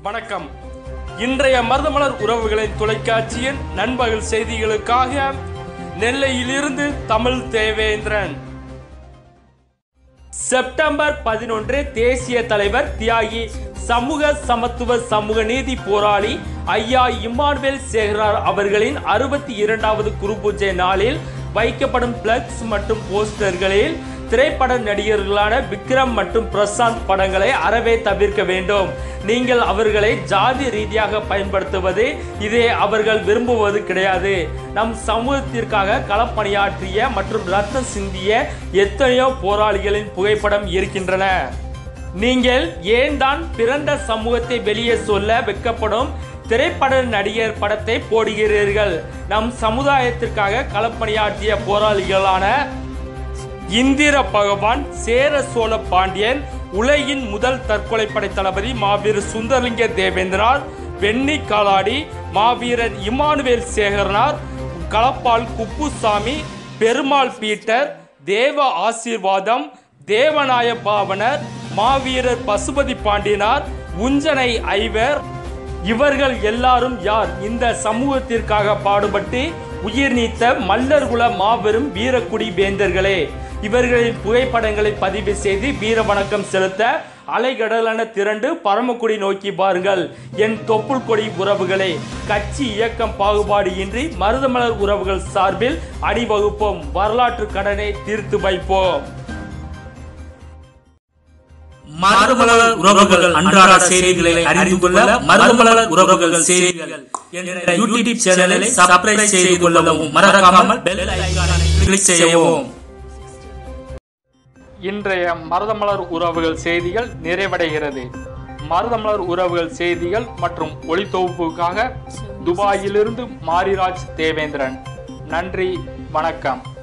வணக்கம் இன்றைய மருதமலர் உறவுகளின் தொலைக்காட்சியின் நண்பகல் செய்திகளுக்காக நெல்லையிலிருந்து தமிழ் தேவேந்திரன் செப்டம்பர் பதினொன்று தேசிய தலைவர் தியாகி சமூக சமத்துவ சமூக நீதி போராளி ஐயா இம்மானுவேல் சேகரார் அவர்களின் அறுபத்தி இரண்டாவது குருபூஜை நாளில் வைக்கப்படும் பிளக்ஸ் மற்றும் போஸ்டர்களில் திரைப்பட நடிகர்களான விக்ரம் மற்றும் பிரசாந்த் படங்களை அறவே தவிர்க்க வேண்டும் நீங்கள் அவர்களை ஜாதி ரீதியாக பயன்படுத்துவது இதை அவர்கள் விரும்புவது கிடையாது நம் சமூகத்திற்காக களப்பணியாற்றிய மற்றும் ரத்தம் சிந்திய எத்தனையோ போராளிகளின் புகைப்படம் இருக்கின்றன நீங்கள் ஏன் தான் பிறந்த சமூகத்தை வெளியே சொல்ல வெக்கப்படும் திரைப்பட நடிகர் படத்தை போடுகிறீர்கள் நம் சமுதாயத்திற்காக களப்பணியாற்றிய போராளிகளான இந்திர பகவான் சேர சோழ பாண்டியன் உலகின் முதல் தற்கொலை படை தளபதி மாவீரர் சுந்தரலிங்க தேவேந்திரார் வெண்ணி காலாடி மாவீரர் இமானுவேல் சேகரனார் களப்பால் குப்புசாமி பெருமாள் பீட்டர் தேவ ஆசீர்வாதம் தேவநாய பாவனர் மாவீரர் பசுபதி பாண்டியனார் உஞ்சனை ஐவர் இவர்கள் எல்லாரும் யார் இந்த சமூகத்திற்காக பாடுபட்டு உயிர் நீத்த மல்லர்குல மாபெரும் வீரக்குடி வேந்தர்களே இவர்களின் புகைப்படங்களை பதிவு செய்து வீர வணக்கம் செலுத்த அலைகடலென திரண்டு பரமக்குடி நோக்கி பாருங்கள் என் தொப்புள் கொடி உறவுகளே கட்சி இயக்கம் பாகுபாடு இன்றி மருதமலர் உறவுகள் சார்பில் அணிவகுப்போம் வரலாற்று கடனை தீர்த்து வைப்போம் மருதமலர் உறவுகள் அன்றாட செய்திகளை அறிந்து கொள்ள மருதமலர் உறவுகள் செய்திகள் என்ற யூடியூப் சேனலை சப்ஸ்கிரைப் செய்து கொள்ளவும் மறக்காமல் பெல் ஐகானை கிளிக் செய்யவும் இன்றைய மருதமலர் உறவுகள் செய்திகள் நிறைவடைகிறது மருதமலர் உறவுகள் செய்திகள் மற்றும் ஒளித்தொகுப்புக்காக துபாயிலிருந்து மாரிராஜ் தேவேந்திரன் நன்றி வணக்கம்